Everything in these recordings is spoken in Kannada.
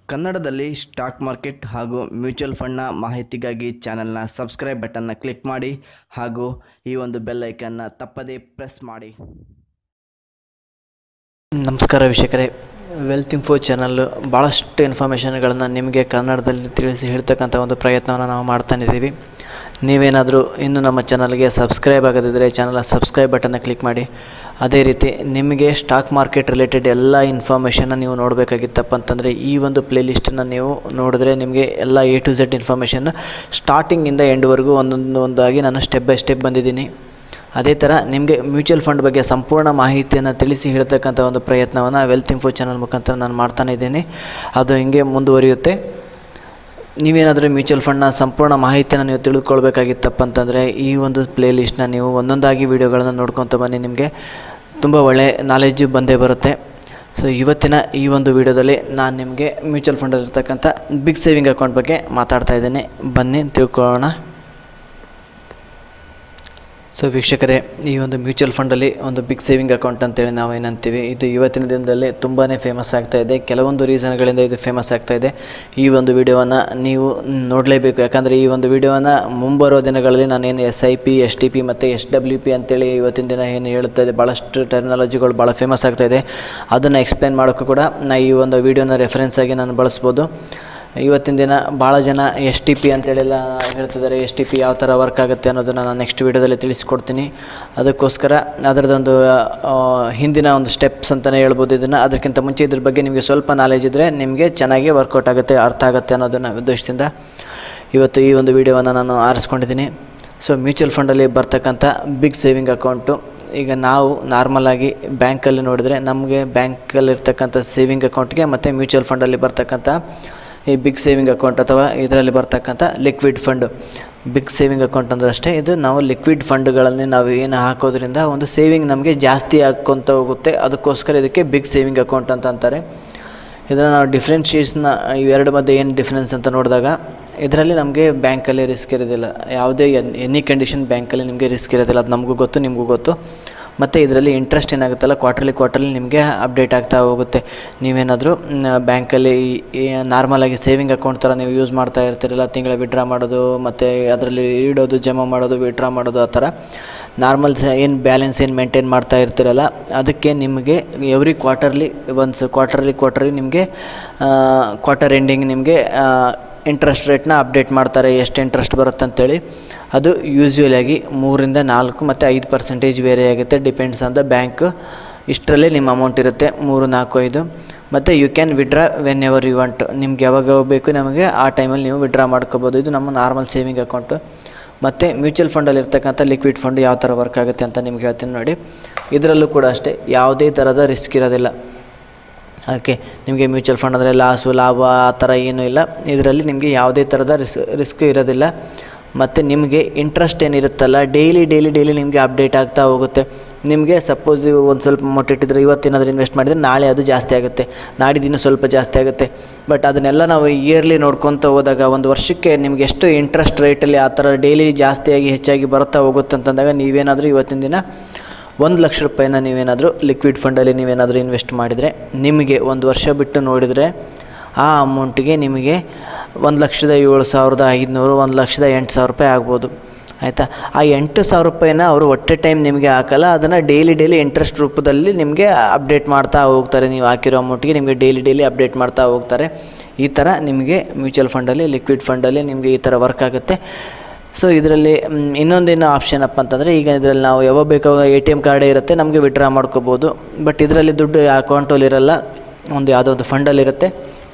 ಕನ್ನಡದಲ್ಲಿ ಸ್ಟಾಕ್ ಮಾರ್ಕೆಟ್ ಹಾಗೂ ಮ್ಯೂಚುವಲ್ ಫಂಡ್ನ ಮಾಹಿತಿಗಾಗಿ ಚಾನಲ್ನ ಸಬ್ಸ್ಕ್ರೈಬ್ ಬಟನ್ನ ಕ್ಲಿಕ್ ಮಾಡಿ ಹಾಗೂ ಈ ಒಂದು ಬೆಲ್ ಐಕನ್ನ ತಪ್ಪದೇ ಪ್ರೆಸ್ ಮಾಡಿ ನಮಸ್ಕಾರ ವೀಕ್ಷಕರೇ ವೆಲ್ತ್ ಇನ್ಫೋ ಚಾನಲ್ ಭಾಳಷ್ಟು ಇನ್ಫಾರ್ಮೇಷನ್ಗಳನ್ನು ನಿಮಗೆ ಕನ್ನಡದಲ್ಲಿ ತಿಳಿಸಿ ಹೇಳ್ತಕ್ಕಂಥ ಒಂದು ಪ್ರಯತ್ನವನ್ನು ನಾವು ಮಾಡ್ತಾನಿದ್ದೀವಿ ನೀವೇನಾದರೂ ಇನ್ನೂ ನಮ್ಮ ಚಾನಲ್ಗೆ ಸಬ್ಸ್ಕ್ರೈಬ್ ಆಗದಿದ್ದರೆ ಚಾನಲ್ ಸಬ್ಸ್ಕ್ರೈಬ್ ಬಟನ್ನ ಕ್ಲಿಕ್ ಮಾಡಿ ಅದೇ ರೀತಿ ನಿಮಗೆ ಸ್ಟಾಕ್ ಮಾರ್ಕೆಟ್ ರಿಲೇಟೆಡ್ ಎಲ್ಲ ಇನ್ಫಾರ್ಮೇಷನ್ನ ನೀವು ನೋಡಬೇಕಾಗಿತ್ತಪ್ಪ ಅಂತಂದರೆ ಈ ಒಂದು ಪ್ಲೇಲಿಸ್ಟನ್ನು ನೀವು ನೋಡಿದ್ರೆ ನಿಮಗೆ ಎಲ್ಲ ಎ ಟು ಝೆಡ್ ಇನ್ಫಾರ್ಮೇಷನ್ ಸ್ಟಾರ್ಟಿಂಗಿಂದ ಎಂಡ್ವರೆಗೂ ಒಂದೊಂದು ಒಂದಾಗಿ ನಾನು ಸ್ಟೆಪ್ ಬೈ ಸ್ಟೆಪ್ ಬಂದಿದ್ದೀನಿ ಅದೇ ಥರ ನಿಮಗೆ ಮ್ಯೂಚುವಲ್ ಫಂಡ್ ಬಗ್ಗೆ ಸಂಪೂರ್ಣ ಮಾಹಿತಿಯನ್ನು ತಿಳಿಸಿ ಹೇಳ್ತಕ್ಕಂಥ ಒಂದು ಪ್ರಯತ್ನವನ್ನು ವೆಲ್ತ್ ಇನ್ಫೋ ಚಾನಲ್ ಮುಖಾಂತರ ನಾನು ಮಾಡ್ತಾನೆ ಇದ್ದೀನಿ ಅದು ಹಿಂಗೆ ಮುಂದುವರಿಯುತ್ತೆ ನೀವೇನಾದರೂ ಮ್ಯೂಚುವಲ್ ಫಂಡ್ನ ಸಂಪೂರ್ಣ ಮಾಹಿತಿಯನ್ನು ನೀವು ತಿಳಿದುಕೊಳ್ಬೇಕಾಗಿತ್ತಪ್ಪ ಅಂತಂದರೆ ಈ ಒಂದು ಪ್ಲೇಲಿಸ್ಟ್ನ ನೀವು ಒಂದೊಂದಾಗಿ ವೀಡಿಯೋಗಳನ್ನು ನೋಡ್ಕೊತ ಬನ್ನಿ ನಿಮಗೆ ತುಂಬ ಒಳ್ಳೆಯ ನಾಲೆಜು ಬಂದೇ ಬರುತ್ತೆ ಸೊ ಇವತ್ತಿನ ಈ ಒಂದು ವಿಡಿಯೋದಲ್ಲಿ ನಾನು ನಿಮಗೆ ಮ್ಯೂಚುವಲ್ ಫಂಡಲ್ಲಿರ್ತಕ್ಕಂಥ ಬಿಗ್ ಸೇವಿಂಗ್ ಅಕೌಂಟ್ ಬಗ್ಗೆ ಮಾತಾಡ್ತಾ ಇದ್ದೀನಿ ಬನ್ನಿ ತಿಳ್ಕೊಳ್ಳೋಣ ಸೊ ವೀಕ್ಷಕರೇ ಈ ಒಂದು ಮ್ಯೂಚುವಲ್ ಫಂಡಲ್ಲಿ ಒಂದು ಬಿಗ್ ಸೇವಿಂಗ್ ಅಕೌಂಟ್ ಅಂತೇಳಿ ನಾವು ಏನಂತೀವಿ ಇದು ಇವತ್ತಿನ ದಿನದಲ್ಲಿ ತುಂಬಾ ಫೇಮಸ್ ಆಗ್ತಾ ಇದೆ ಕೆಲವೊಂದು ರೀಸನ್ಗಳಿಂದ ಇದು ಫೇಮಸ್ ಆಗ್ತಾ ಇದೆ ಈ ಒಂದು ವಿಡಿಯೋವನ್ನು ನೀವು ನೋಡಲೇಬೇಕು ಯಾಕಂದರೆ ಈ ಒಂದು ವಿಡಿಯೋವನ್ನು ಮುಂಬರೋ ದಿನಗಳಲ್ಲಿ ನಾನೇನು S I P S T P ಮತ್ತು ಎಸ್ ಡಬ್ಲ್ಯೂ ಪಿ ಅಂತೇಳಿ ಇವತ್ತಿನ ದಿನ ಏನು ಹೇಳ್ತಾ ಇದೆ ಭಾಳಷ್ಟು ಟೆಕ್ನಾಲಜಿಗಳು ಭಾಳ ಫೇಮಸ್ ಆಗ್ತಾ ಇದೆ ಅದನ್ನು ಎಕ್ಸ್ಪ್ಲೇನ್ ಮಾಡೋಕ್ಕೂ ಕೂಡ ನಾ ಈ ಒಂದು ವಿಡಿಯೋನ ರೆಫರೆನ್ಸ್ ಆಗಿ ನಾನು ಬಳಸ್ಬೋದು ಇವತ್ತಿನ ದಿನ ಭಾಳ ಜನ ಎಸ್ ಟಿ ಪಿ ಅಂತೇಳೆಲ್ಲ ಹೇಳ್ತಿದ್ದಾರೆ ಎಸ್ ಟಿ ಪಿ ಯಾವ ಥರ ವರ್ಕ್ ಆಗುತ್ತೆ ಅನ್ನೋದನ್ನು ನಾನು ನೆಕ್ಸ್ಟ್ ವೀಡಿಯೋದಲ್ಲಿ ತಿಳಿಸ್ಕೊಡ್ತೀನಿ ಅದಕ್ಕೋಸ್ಕರ ಅದರದ್ದೊಂದು ಆ, ಹಿಂದಿನ ಒಂದು ಸ್ಟೆಪ್ಸ್ ಅಂತಲೇ ಹೇಳ್ಬೋದು ಇದನ್ನು ಅದಕ್ಕಿಂತ ಮುಂಚೆ ಇದ್ರ ಬಗ್ಗೆ ನಿಮಗೆ ಸ್ವಲ್ಪ ನಾಲೆಜ್ ಇದ್ದರೆ ನಿಮಗೆ ಚೆನ್ನಾಗಿ ವರ್ಕೌಟ್ ಆಗುತ್ತೆ ಅರ್ಥ ಆಗುತ್ತೆ ಅನ್ನೋದನ್ನು ಉದ್ದೇಶದಿಂದ ಇವತ್ತು ಈ ಒಂದು ವಿಡಿಯೋವನ್ನು ನಾನು ಆರಿಸ್ಕೊಂಡಿದ್ದೀನಿ ಸೊ ಮ್ಯೂಚುವಲ್ ಫಂಡಲ್ಲಿ ಬರ್ತಕ್ಕಂಥ ಬಿಗ್ ಸೇವಿಂಗ್ ಅಕೌಂಟು ಈಗ ನಾವು ನಾರ್ಮಲಾಗಿ ಬ್ಯಾಂಕಲ್ಲಿ ನೋಡಿದರೆ ನಮಗೆ ಬ್ಯಾಂಕಲ್ಲಿರ್ತಕ್ಕಂಥ ಸೇವಿಂಗ್ ಅಕೌಂಟ್ಗೆ ಮತ್ತು ಮ್ಯೂಚುವಲ್ ಫಂಡಲ್ಲಿ ಬರ್ತಕ್ಕಂಥ ಈ ಬಿಗ್ ಸೇವಿಂಗ್ ಅಕೌಂಟ್ ಅಥವಾ ಇದರಲ್ಲಿ ಬರ್ತಕ್ಕಂಥ liquid fund big saving account ಅಂದ್ರೆ ಅಷ್ಟೇ ಇದು ನಾವು ಲಿಕ್ವಿಡ್ ಫಂಡ್ಗಳಲ್ಲಿ ನಾವು ಏನು ಹಾಕೋದ್ರಿಂದ ಒಂದು ಸೇವಿಂಗ್ ನಮಗೆ ಜಾಸ್ತಿ ಹಾಕ್ಕೊತ ಹೋಗುತ್ತೆ ಅದಕ್ಕೋಸ್ಕರ ಇದಕ್ಕೆ ಬಿಗ್ ಸೇವಿಂಗ್ ಅಕೌಂಟ್ ಅಂತ ಅಂತಾರೆ ಇದನ್ನು ನಾವು ಡಿಫ್ರೆನ್ಷಿಯೇಷನ್ನ ಇವೆರಡು ಮಧ್ಯೆ ಏನು ಡಿಫ್ರೆನ್ಸ್ ಅಂತ ನೋಡಿದಾಗ ಇದರಲ್ಲಿ ನಮಗೆ ಬ್ಯಾಂಕಲ್ಲಿ ರಿಸ್ಕ್ ಇರೋದಿಲ್ಲ ಯಾವುದೇ ಎನಿ ಕಂಡೀಷನ್ ಬ್ಯಾಂಕಲ್ಲಿ ನಿಮಗೆ ರಿಸ್ಕ್ ಇರೋದಿಲ್ಲ ಅದು ನಮಗೂ ಗೊತ್ತು ನಿಮಗೂ ಗೊತ್ತು ಮತ್ತು ಇದರಲ್ಲಿ ಇಂಟ್ರೆಸ್ಟ್ ಏನಾಗುತ್ತಲ್ಲ ಕ್ವಾರ್ಟರ್ಲಿ ಕ್ವಾರ್ಟರ್ಲಿ ನಿಮಗೆ ಅಪ್ಡೇಟ್ ಆಗ್ತಾ ಹೋಗುತ್ತೆ ನೀವೇನಾದರೂ ಬ್ಯಾಂಕಲ್ಲಿ ನಾರ್ಮಲಾಗಿ ಸೇವಿಂಗ್ ಅಕೌಂಟ್ ಥರ ನೀವು ಯೂಸ್ ಮಾಡ್ತಾ ಇರ್ತೀರಲ್ಲ ತಿಂಗಳ ವಿಡ್ರಾ ಮಾಡೋದು ಮತ್ತು ಅದರಲ್ಲಿ ಇಡೋದು ಜಮಾ ಮಾಡೋದು ವಿಡ್ರಾ ಮಾಡೋದು ಆ ಥರ ನಾರ್ಮಲ್ ಏನು ಬ್ಯಾಲೆನ್ಸ್ ಏನು ಮೇಂಟೈನ್ ಮಾಡ್ತಾ ಇರ್ತೀರಲ್ಲ ಅದಕ್ಕೆ ನಿಮಗೆ every quarterly once quarterly quarterly ನಿಮಗೆ ಕ್ವಾರ್ಟರ್ ಎಂಡಿಂಗ್ ನಿಮಗೆ ಇಂಟ್ರೆಸ್ಟ್ ರೇಟ್ನ ಅಪ್ಡೇಟ್ ಮಾಡ್ತಾರೆ ಎಷ್ಟು ಇಂಟ್ರೆಸ್ಟ್ ಬರುತ್ತೆ ಅಂತೇಳಿ ಅದು ಯೂಸ್ವಲಾಗಿ ಮೂರಿಂದ ನಾಲ್ಕು ಮತ್ತು ಐದು ಪರ್ಸೆಂಟೇಜ್ ವೇರಿ ಆಗುತ್ತೆ ಡಿಪೆಂಡ್ಸ್ ಆನ್ ದ ಬ್ಯಾಂಕ್ ಇಷ್ಟರಲ್ಲೇ ನಿಮ್ಮ ಅಮೌಂಟ್ ಇರುತ್ತೆ ಮೂರು ನಾಲ್ಕು ಐದು ಮತ್ತು you can withdraw whenever you want ನಿಮ್ಗೆ ಯಾವಾಗ ಯಾವಾಗ ಬೇಕು ನಮಗೆ ಆ ಟೈಮಲ್ಲಿ ನೀವು ವಿಡ್ರಾ ಮಾಡ್ಕೋಬೋದು ಇದು ನಮ್ಮ ನಾರ್ಮಲ್ ಸೇವಿಂಗ್ ಅಕೌಂಟು ಮತ್ತು ಮ್ಯೂಚುವಲ್ ಫಂಡಲ್ಲಿ ಇರ್ತಕ್ಕಂಥ ಲಿಕ್ವಿಡ್ ಫಂಡ್ ಯಾವ ಥರ ವರ್ಕ್ ಆಗುತ್ತೆ ಅಂತ ನಿಮ್ಗೆ ಹೇಳ್ತೀನಿ ನೋಡಿ ಇದರಲ್ಲೂ ಕೂಡ ಅಷ್ಟೇ ಯಾವುದೇ ಥರದ ರಿಸ್ಕ್ ಇರೋದಿಲ್ಲ ಓಕೆ ನಿಮಗೆ ಮ್ಯೂಚುವಲ್ ಫಂಡ್ ಅಂದರೆ ಲಾಸು ಲಾಭ ಆ ಥರ ಏನೂ ಇಲ್ಲ ಇದರಲ್ಲಿ ನಿಮಗೆ ಯಾವುದೇ ಥರದ ರಿಸ್ ರಿಸ್ಕ್ ಇರೋದಿಲ್ಲ ಮತ್ತು ನಿಮಗೆ ಇಂಟ್ರೆಸ್ಟ್ ಏನಿರುತ್ತಲ್ಲ ಡೈಲಿ ಡೈಲಿ ಡೈಲಿ ನಿಮಗೆ ಅಪ್ಡೇಟ್ ಆಗ್ತಾ ಹೋಗುತ್ತೆ ನಿಮಗೆ ಸಪೋಸ್ ಒಂದು ಸ್ವಲ್ಪ ಅಮೌಂಟ್ ಇಟ್ಟಿದ್ರೆ ಇವತ್ತೇನಾದರೂ ಇನ್ವೆಸ್ಟ್ ಮಾಡಿದರೆ ನಾಳೆ ಅದು ಜಾಸ್ತಿ ಆಗುತ್ತೆ ನಾಡಿದ್ದು ಸ್ವಲ್ಪ ಜಾಸ್ತಿ ಆಗುತ್ತೆ ಬಟ್ ಅದನ್ನೆಲ್ಲ ನಾವು ಇಯರ್ಲಿ ನೋಡ್ಕೊತ ಹೋದಾಗ ಒಂದು ವರ್ಷಕ್ಕೆ ನಿಮ್ಗೆ ಎಷ್ಟು ಇಂಟ್ರೆಸ್ಟ್ ರೇಟಲ್ಲಿ ಆ ಥರ ಡೈಲಿ ಜಾಸ್ತಿಯಾಗಿ ಹೆಚ್ಚಾಗಿ ಬರುತ್ತಾ ಹೋಗುತ್ತೆ ಅಂತಂದಾಗ ನೀವೇನಾದರೂ ಇವತ್ತಿನ ದಿನ ಒಂದು ಲಕ್ಷ ರೂಪಾಯಿನ ನೀವೇನಾದರೂ ಲಿಕ್ವಿಡ್ ಫಂಡಲ್ಲಿ ನೀವೇನಾದರೂ ಇನ್ವೆಸ್ಟ್ ಮಾಡಿದರೆ ನಿಮಗೆ ಒಂದು ವರ್ಷ ಬಿಟ್ಟು ನೋಡಿದರೆ ಆ ಅಮೌಂಟಿಗೆ ನಿಮಗೆ ಒಂದು ಲಕ್ಷದ ಏಳು ಸಾವಿರದ ಐದುನೂರು ಒಂದು ಲಕ್ಷದ ಎಂಟು ಸಾವಿರ ರೂಪಾಯಿ ಆಗ್ಬೋದು ಆಯಿತಾ ಆ ಎಂಟು ಸಾವಿರ ರೂಪಾಯಿನ ಅವರು ಒಟ್ಟೆ ಟೈಮ್ ನಿಮಗೆ ಹಾಕಲ್ಲ ಅದನ್ನು ಡೈಲಿ ಡೈಲಿ ಇಂಟ್ರೆಸ್ಟ್ ರೂಪದಲ್ಲಿ ನಿಮಗೆ ಅಪ್ಡೇಟ್ ಮಾಡ್ತಾ ಹೋಗ್ತಾರೆ ನೀವು ಹಾಕಿರೋ ಅಮೌಂಟಿಗೆ ನಿಮಗೆ ಡೈಲಿ ಡೈಲಿ ಅಪ್ಡೇಟ್ ಮಾಡ್ತಾ ಹೋಗ್ತಾರೆ ಈ ಥರ ನಿಮಗೆ ಮ್ಯೂಚುವಲ್ ಫಂಡಲ್ಲಿ ಲಿಕ್ವಿಡ್ ಫಂಡಲ್ಲಿ ನಿಮಗೆ ಈ ಥರ ವರ್ಕ್ ಆಗುತ್ತೆ ಸೊ ಇದರಲ್ಲಿ ಮ್, ಇನ್ನೊಂದೇನು ಆಪ್ಷನ್ ಅಪ್ಪ ಅಂತಂದರೆ ಈಗ ಇದರಲ್ಲಿ ನಾವು ಯಾವಾಗ ಬೇಕಾಗ ಎ ಟಿ ಎಮ್ ಕಾರ್ಡೇ ಇರುತ್ತೆ ನಮಗೆ ವಿಡ್ರಾ ಮಾಡ್ಕೋಬೋದು ಬಟ್ ಇದರಲ್ಲಿ ದುಡ್ಡು ಅಕೌಂಟಲ್ಲಿ ಇರಲ್ಲ ಒಂದು ಯಾವುದೋ ಒಂದು ಫಂಡಲ್ಲಿರುತ್ತೆ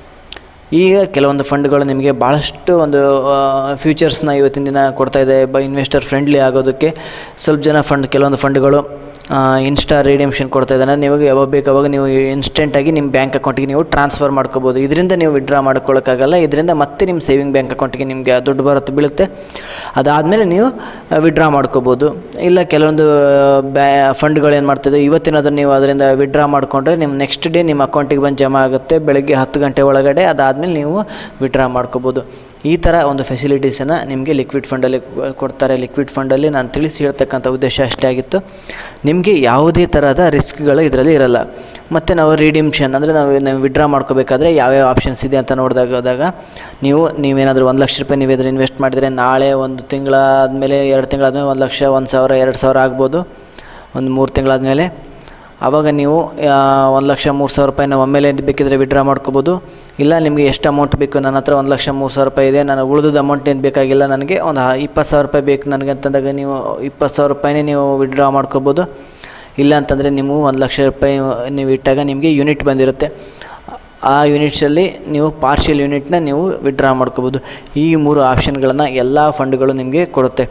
ಈಗ ಕೆಲವೊಂದು ಫಂಡ್ಗಳು ನಿಮಗೆ ಭಾಳಷ್ಟು ಒಂದು ಫ್ಯೂಚರ್ಸ್ನ ಇವತ್ತಿನ ದಿನ ಕೊಡ್ತಾ ಇದೆ ಬ ಇನ್ವೆಸ್ಟರ್ ಫ್ರೆಂಡ್ಲಿ ಆಗೋದಕ್ಕೆ ಸ್ವಲ್ಪ ಜನ ಫಂಡ್ ಕೆಲವೊಂದು ಫಂಡ್ಗಳು ಇನ್ಸ್ಟಾ ರಿಡೆಮ್ಷನ್ ಕೊಡ್ತಾ ಇದ್ದಾನೆ ನಿಮಗೆ ಯಾವಾಗ ಬೇಕು ಅವಾಗ ನೀವು ಇನ್ಸ್ಟೆಂಟಾಗಿ ನಿಮ್ಮ ಬ್ಯಾಂಕ್ ಅಕೌಂಟಿಗೆ ನೀವು ಟ್ರಾನ್ಸ್ಫರ್ ಮಾಡ್ಕೋಬೋದು ಇದರಿಂದ ನೀವು ವಿಡ್ರಾ ಮಾಡ್ಕೊಳ್ಳೋಕ್ಕಾಗಲ್ಲ ಇದರಿಂದ ಮತ್ತೆ ನಿಮ್ಮ ಸೇವಿಂಗ್ ಬ್ಯಾಂಕ್ ಅಕೌಂಟಿಗೆ ನಿಮಗೆ ದುಡ್ಡು ಬರುತ್ತೆ ಬೀಳುತ್ತೆ ಅದಾದಮೇಲೆ ನೀವು ವಿಡ್ರಾ ಮಾಡ್ಕೋಬೋದು ಇಲ್ಲ ಕೆಲವೊಂದು ಬ್ಯಾ ಫಂಡ್ಗಳು ಏನು ಮಾಡ್ತಿದೆ ಇವತ್ತಿನದನ್ನು ನೀವು ಅದರಿಂದ ವಿಡ್ರಾ ಮಾಡಿಕೊಂಡ್ರೆ ನಿಮ್ಮ ನೆಕ್ಸ್ಟ್ ಡೇ ನಿಮ್ಮ ಅಕೌಂಟಿಗೆ ಬಂದು ಜಮಾ ಆಗುತ್ತೆ ಬೆಳಗ್ಗೆ ಹತ್ತು ಗಂಟೆ ಒಳಗಡೆ ಅದಾದಮೇಲೆ ನೀವು ವಿಡ್ರಾ ಮಾಡ್ಕೋಬೋದು ಈ ಥರ ಒಂದು ಫೆಸಿಲಿಟೀಸನ್ನು ನಿಮಗೆ ಲಿಕ್ವಿಡ್ ಫಂಡಲ್ಲಿ ಕೊಡ್ತಾರೆ ಲಿಕ್ವಿಡ್ ಫಂಡಲ್ಲಿ ನಾನು ತಿಳಿಸಿ ಹೇಳ್ತಕ್ಕಂಥ ಉದ್ದೇಶ ಅಷ್ಟೇ ಆಗಿತ್ತು ನಿಮಗೆ ಯಾವುದೇ ಥರದ ರಿಸ್ಕ್ಗಳು ಇದರಲ್ಲಿ ಇರಲ್ಲ ಮತ್ತು ನಾವು ರಿಡಿಮ್ಷನ್ ಅಂದರೆ ನಾವು ನಾವು ವಿಡ್ರಾ ಮಾಡ್ಕೋಬೇಕಾದ್ರೆ ಯಾವ್ಯಾವ ಆಪ್ಷನ್ಸ್ ಇದೆ ಅಂತ ನೋಡಿದಾಗ ಹೋದಾಗ ನೀವು ನೀವೇನಾದರೂ ಒಂದು ಲಕ್ಷ ರೂಪಾಯಿ ನೀವು ಇದ್ರ ಇನ್ವೆಸ್ಟ್ ಮಾಡಿದರೆ ನಾಳೆ ಒಂದು ತಿಂಗಳಾದಮೇಲೆ ಎರಡು ತಿಂಗಳಾದಮೇಲೆ ಒಂದು ಲಕ್ಷ ಒಂದು ಸಾವಿರ ಎರಡು ಸಾವಿರ ಆಗ್ಬೋದು ಒಂದು ಮೂರು ತಿಂಗಳಾದಮೇಲೆ ಆವಾಗ ನೀವು ಒಂದು ಲಕ್ಷ ಮೂರು ಸಾವಿರ ರೂಪಾಯಿನ ಒಮ್ಮೆಲೆ ಬೇಕಿದ್ರೆ ವಿಡ್ರಾ ಮಾಡ್ಕೋಬೋದು ಇಲ್ಲ ನಿಮಗೆ ಎಷ್ಟು ಅಮೌಂಟ್ ಬೇಕು ನನ್ನ ಹತ್ರ ಒಂದು ಲಕ್ಷ ಮೂರು ಸಾವಿರ ರೂಪಾಯಿ ಇದೆ ನಾನು ಉಳಿದ ಅಮೌಂಟ್ ಏನು ಬೇಕಾಗಿಲ್ಲ ನನಗೆ ಒಂದು ಇಪ್ಪತ್ತು ಸಾವಿರ ರೂಪಾಯಿ ಬೇಕು ನನಗೆ ಅಂತಂದಾಗ ನೀವು ಇಪ್ಪತ್ತು ಸಾವಿರ ರೂಪಾಯಿನೇ ನೀವು ವಿಡ್ರಾ ಮಾಡ್ಕೋಬೋದು ಇಲ್ಲ ಅಂತಂದರೆ ನೀವು ಒಂದು ಲಕ್ಷ ರೂಪಾಯಿ ನೀವು ಇಟ್ಟಾಗ ನಿಮಗೆ ಯೂನಿಟ್ ಬಂದಿರುತ್ತೆ ಆ ಯೂನಿಟ್ಸಲ್ಲಿ ನೀವು ಪಾರ್ಷಿಯಲ್ ಯೂನಿಟ್ನ ನೀವು ವಿಡ್ರಾ ಮಾಡ್ಕೋಬೋದು ಈ ಮೂರು ಆಪ್ಷನ್ಗಳನ್ನು ಎಲ್ಲ ಫಂಡ್ಗಳು ನಿಮಗೆ ಕೊಡುತ್ತೆ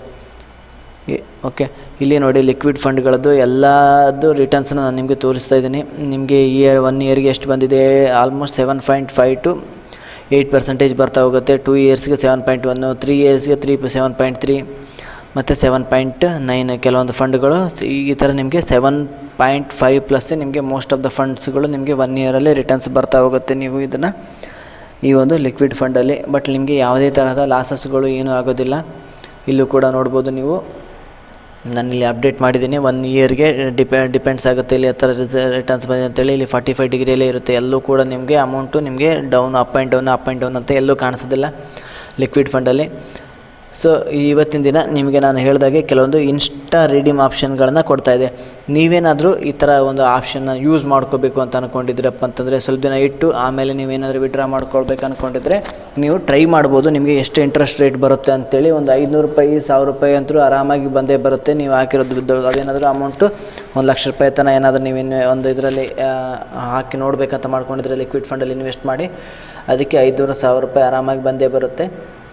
ಓಕೆ ಇಲ್ಲಿ ನೋಡಿ ಲಿಕ್ವಿಡ್ ಫಂಡ್ಗಳದ್ದು ಎಲ್ಲದು ರಿಟರ್ನ್ಸ್ನ ನಾನು ನಿಮಗೆ ತೋರಿಸ್ತಾ ಇದ್ದೀನಿ ನಿಮಗೆ ಇಯರ್ ಒನ್ ಇಯರ್ಗೆ ಎಷ್ಟು ಬಂದಿದೆ almost seven point five to eight percentage ಬರ್ತಾ ಹೋಗುತ್ತೆ ಟೂ ಇಯರ್ಸ್ಗೆ ಸೆವೆನ್ ಪಾಯಿಂಟ್ ಒನ್ನು ತ್ರೀ ಇಯರ್ಸ್ಗೆ ತ್ರೀ ಸೆವೆನ್ ಪಾಯಿಂಟ್ ತ್ರೀ ಮತ್ತು ಸೆವೆನ್ ಪಾಯಿಂಟ್ ನೈನ್ ಕೆಲವೊಂದು ಫಂಡ್ಗಳು ಈ ಥರ ನಿಮಗೆ ಸೆವೆನ್ ಪಾಯಿಂಟ್ ಫೈವ್ ಪ್ಲಸ್ ನಿಮಗೆ ಮೋಸ್ಟ್ ಆಫ್ ದ ಫಂಡ್ಸ್ಗಳು ನಿಮಗೆ ಒನ್ ಇಯರಲ್ಲಿ ರಿಟರ್ನ್ಸ್ ಬರ್ತಾ ಹೋಗುತ್ತೆ ನೀವು ಇದನ್ನು ಈ ಒಂದು ಲಿಕ್ವಿಡ್ ಫಂಡಲ್ಲಿ ಬಟ್ ನಿಮಗೆ ಯಾವುದೇ ತರಹದ ಲಾಸಸ್ಗಳು ಏನೂ ಆಗೋದಿಲ್ಲ ಇಲ್ಲೂ ಕೂಡ ನೋಡ್ಬೋದು ನೀವು ನಾನಿಲ್ಲಿ ಅಪ್ಡೇಟ್ ಮಾಡಿದ್ದೀನಿ ಒನ್ ಇಯರ್ಗೆ ಡಿಪೆ ಡಿಪೆಂಡ್ಸ್ ಆಗುತ್ತೆ ಇಲ್ಲಿ ಹತ್ರ ರಿಟರ್ನ್ಸ್ ಬಂದಿದೆ ಅಂತೇಳಿ ಇಲ್ಲಿ ಫಾರ್ಟಿ ಫೈವ್ ಡಿಗ್ರಿಯಲ್ಲೇ ಇರುತ್ತೆ ಎಲ್ಲೂ ಕೂಡ ನಿಮಗೆ ಅಮೌಂಟು ನಿಮಗೆ down up and down up and down ಅಂತ ಎಲ್ಲೂ ಕಾಣಿಸೋದಿಲ್ಲ ಲಿಕ್ವಿಡ್ ಫಂಡಲ್ಲಿ ಸೊ ಇವತ್ತಿನ ದಿನ ನಿಮಗೆ ನಾನು ಹೇಳಿದಾಗೆ ಕೆಲವೊಂದು ಇನ್ಸ್ಟಾ ರಿಡೀಮ್ ಆಪ್ಷನ್ಗಳನ್ನು ಕೊಡ್ತಾ ಇದೆ ನೀವೇನಾದರೂ ಈ ಥರ ಒಂದು ಆಪ್ಷನ್ನ ಯೂಸ್ ಮಾಡ್ಕೋಬೇಕು ಅಂತ ಅಂದ್ಕೊಂಡಿದ್ದೀರಪ್ಪ ಅಂತಂದರೆ ಸ್ವಲ್ಪ ದಿನ ಇಟ್ಟು ಆಮೇಲೆ ನೀವೇನಾದರೂ ವಿಡ್ರಾ ಮಾಡ್ಕೊಳ್ಬೇಕು ಅಂದ್ಕೊಂಡಿದ್ರೆ ನೀವು ಟ್ರೈ ಮಾಡ್ಬೋದು ನಿಮಗೆ ಎಷ್ಟು ಇಂಟ್ರೆಸ್ಟ್ ರೇಟ್ ಬರುತ್ತೆ ಅಂತೇಳಿ ಒಂದು ಐದುನೂರು ರೂಪಾಯಿ ಸಾವಿರ ರೂಪಾಯಿ ಅಂತೂ ಆರಾಮಾಗಿ ಬಂದೇ ಬರುತ್ತೆ ನೀವು ಹಾಕಿರೋದು ದುಡ್ಡು ಅದೇನಾದರೂ ಅಮೌಂಟು ಒಂದು ಲಕ್ಷ ರೂಪಾಯಿ ತನಕ ಏನಾದರೂ ನೀವು ಇನ್ನು ಒಂದು ಇದರಲ್ಲಿ ಹಾಕಿ ನೋಡಬೇಕಂತ ಮಾಡ್ಕೊಂಡಿದ್ರೆ ಲಿಕ್ವಿಡ್ ಫಂಡಲ್ಲಿ ಇನ್ವೆಸ್ಟ್ ಮಾಡಿ ಅದಕ್ಕೆ ಐದುನೂರು ಸಾವಿರ ರೂಪಾಯಿ ಆರಾಮಾಗಿ ಬಂದೇ ಬರುತ್ತೆ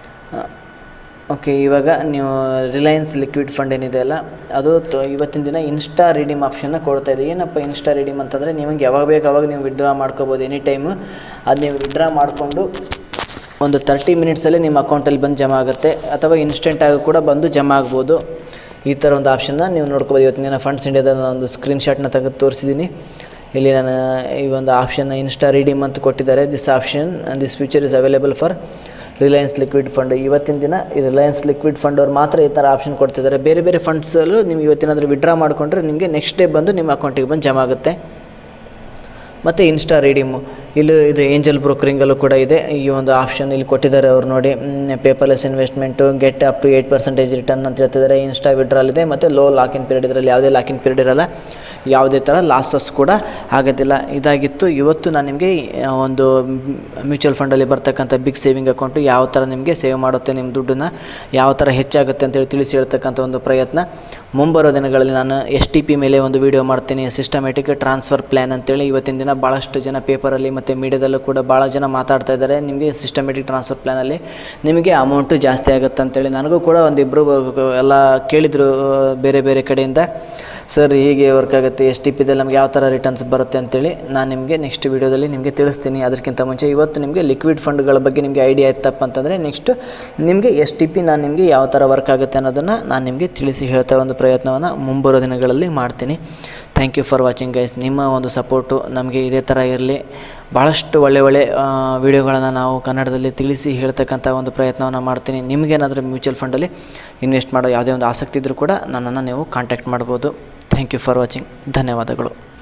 ಓಕೆ ಇವಾಗ ನೀವು ರಿಲಯನ್ಸ್ ಲಿಕ್ವಿಡ್ ಫಂಡ್ ಏನಿದೆ ಅಲ್ಲ ಅದು ತ ಇವತ್ತಿನ ದಿನ ಇನ್ಸ್ಟಾ ರಿಡೀಮ್ ಆಪ್ಷನ್ನ ಕೊಡ್ತಾ ಇದೆ ಏನಪ್ಪ ಇನ್ಸ್ಟಾ ರಿಡೀಮ್ ಅಂತಂದರೆ ನಿಮಗೆ ಯಾವಾಗ ಬೇಕು ಅವಾಗ ನೀವು ವಿಡ್ರಾ ಮಾಡ್ಕೋಬೋದು ಎನಿ ಟೈಮು ಅದು ನೀವು ವಿಡ್ರಾ ಮಾಡಿಕೊಂಡು ಒಂದು ತರ್ಟಿ ಮಿನಿಟ್ಸಲ್ಲಿ ನಿಮ್ಮ ಅಕೌಂಟಲ್ಲಿ ಬಂದು ಜಮಾ ಆಗುತ್ತೆ ಅಥವಾ ಇನ್ಸ್ಟೆಂಟಾಗಿ ಕೂಡ ಬಂದು ಜಮಾ ಆಗ್ಬೋದು ಈ ಥರ ಒಂದು ಆಪ್ಷನ್ನ ನೀವು ನೋಡ್ಕೋಬೋದು ಇವತ್ತಿನ ದಿನ ಫಂಡ್ಸ್ ಇಂಡಿಯಾದ ಒಂದು ಸ್ಕ್ರೀನ್ಶಾಟ್ನ ತೆಗೆದು ತೋರಿಸಿದ್ದೀನಿ ಇಲ್ಲಿ ನಾನು ಈ ಒಂದು ಆಪ್ಷನ್ನ ಇನ್ಸ್ಟಾ ರಿಡೀಮ್ ಅಂತ ಕೊಟ್ಟಿದ್ದಾರೆ this option this future is available for Reliance liquid fund ಇವತ್ತಿನ ದಿನ ಈ ರಿಲಯನ್ಸ್ ಲಿಕ್ವಿಡ್ ಫಂಡ್ ಅವ್ರು ಮಾತ್ರ ಈ ಥರ ಆಪ್ಷನ್ ಕೊಡ್ತಿದ್ದಾರೆ ಬೇರೆ ಬೇರೆ ಫಂಡ್ಸಲ್ಲೂ ನೀವು ಇವತ್ತಿನಾದರೂ ವಿಡ್ರಾ ಮಾಡಿಕೊಂಡ್ರೆ ನಿಮಗೆ ನೆಕ್ಸ್ಟ್ ಡೇ ಬಂದು ನಿಮ್ಮ ಅಕೌಂಟಿಗೆ ಬಂದು ಜಮಾ ಆಗುತ್ತೆ ಮತ್ತು ಇನ್ಸ್ಟಾ ರೀಡಿಮು ಇಲ್ಲಿ ಇದು ಏಂಜಲ್ ಬ್ರೋಕರಿಂಗಲ್ಲೂ ಕೂಡ ಇದೆ ಈ ಒಂದು ಆಪ್ಷನ್ ಇಲ್ಲಿ ಕೊಟ್ಟಿದ್ದಾರೆ ಅವ್ರು ನೋಡಿ paperless investment get up to eight percentage return ಅಂತ ಹೇಳ್ತಿದ್ದಾರೆ ಇನ್ಸ್ಟಾ ವಿಡ್ರಾಲ್ ಇದೆ ಮತ್ತು ಲೋ ಲಾಕಿನ್ ಪೀರಿಯಡ್ ಇದರಲ್ಲಿ ಯಾವುದೇ ಲಾಕಿನ್ ಪೀರಿಯಡ್ ಇರಲ್ಲ ಯಾವುದೇ ಥರ ಲಾಸಸ್ ಕೂಡ ಆಗೋದಿಲ್ಲ ಇದಾಗಿತ್ತು ಇವತ್ತು ನಾನು ನಿಮಗೆ ಒಂದು ಮ್ಯೂಚುವಲ್ ಫಂಡಲ್ಲಿ ಬರ್ತಕ್ಕಂಥ ಬಿಗ್ ಸೇವಿಂಗ್ ಅಕೌಂಟು ಯಾವ ಥರ ನಿಮಗೆ ಸೇವ್ ಮಾಡುತ್ತೆ ನಿಮ್ಮ ದುಡ್ಡನ್ನು ಯಾವ ಥರ ಹೆಚ್ಚಾಗುತ್ತೆ ಅಂತೇಳಿ ತಿಳಿಸಿ ಹೇಳ್ತಕ್ಕಂಥ ಒಂದು ಪ್ರಯತ್ನ ಮುಂಬರೋ ದಿನಗಳಲ್ಲಿ ನಾನು ಎಸ್ ಟಿ ಪಿ ಮೇಲೆ ಒಂದು ವೀಡಿಯೋ ಮಾಡ್ತೀನಿ ಸಿಸ್ಟಮೆಟಿಕ್ ಟ್ರಾನ್ಸ್ಫರ್ ಪ್ಲ್ಯಾನ್ ಅಂತೇಳಿ ಇವತ್ತಿನ ದಿನ ಭಾಳಷ್ಟು ಜನ ಪೇಪರಲ್ಲಿ ಮತ್ತು ಮೀಡಿಯಾದಲ್ಲೂ ಕೂಡ ಭಾಳ ಜನ ಮಾತಾಡ್ತಾ ಇದ್ದಾರೆ ನಿಮಗೆ ಸಿಸ್ಟಮೆಟಿಕ್ ಟ್ರಾನ್ಸ್ಫರ್ ಪ್ಲ್ಯಾನಲ್ಲಿ ನಿಮಗೆ ಅಮೌಂಟು ಜಾಸ್ತಿ ಆಗುತ್ತೆ ಅಂತೇಳಿ ನನಗೂ ಕೂಡ ಒಂದಿಬ್ಬರು ಎಲ್ಲ ಕೇಳಿದರು ಬೇರೆ ಬೇರೆ ಕಡೆಯಿಂದ ಸರ್ ಹೀಗೆ ವರ್ಕ್ ಆಗುತ್ತೆ ಎಸ್ ಟಿ ಪಿದಲ್ಲಿ ನಮ್ಗೆ ಯಾವ ಥರ ರಿಟರ್ನ್ಸ್ ಬರುತ್ತೆ ಅಂತೇಳಿ ನಾನು ನಿಮಗೆ ನೆಕ್ಸ್ಟ್ ವೀಡಿಯೋದಲ್ಲಿ ನಿಮಗೆ ತಿಳಿಸ್ತೀನಿ ಅದಕ್ಕಿಂತ ಮುಂಚೆ ಇವತ್ತು ನಿಮಗೆ ಲಿಕ್ವಿಡ್ ಫಂಡ್ಗಳ ಬಗ್ಗೆ ನಿಮಗೆ ಐಡಿಯಾ ಇತ್ತಪ್ಪ ಅಂತಂದರೆ ನೆಕ್ಸ್ಟ್ ನಿಮಗೆ ಎಸ್ ಟಿ ಪಿ ನಾನು ನಿಮಗೆ ಯಾವ ಥರ ವರ್ಕ್ ಆಗುತ್ತೆ ಅನ್ನೋದನ್ನು ನಾನು ನಿಮಗೆ ತಿಳಿಸಿ ಹೇಳ್ತಾ ಒಂದು ಪ್ರಯತ್ನವನ್ನು ಮುಂಬರೋ ದಿನಗಳಲ್ಲಿ ಮಾಡ್ತೀನಿ thank you for watching guys ನಿಮ್ಮ ಒಂದು ಸಪೋರ್ಟು ನಮಗೆ ಇದೇ ಥರ ಇರಲಿ ಭಾಳಷ್ಟು ಒಳ್ಳೆ ಒಳ್ಳೆ ವೀಡಿಯೋಗಳನ್ನು ನಾವು ಕನ್ನಡದಲ್ಲಿ ತಿಳಿಸಿ ಹೇಳ್ತಕ್ಕಂಥ ಒಂದು ಪ್ರಯತ್ನವನ್ನು ಮಾಡ್ತೀನಿ ನಿಮಗೇನಾದರೂ ಮ್ಯೂಚುವಲ್ ಫಂಡಲ್ಲಿ ಇನ್ವೆಸ್ಟ್ ಮಾಡೋ ಯಾವುದೇ ಒಂದು ಆಸಕ್ತಿ ಇದ್ದರೂ ಕೂಡ ನನ್ನನ್ನು ನೀವು ಕಾಂಟ್ಯಾಕ್ಟ್ ಮಾಡ್ಬೋದು ಥ್ಯಾಂಕ್ ಯು ಫಾರ್ ವಾಚಿಂಗ್ ಧನ್ಯವಾದಗಳು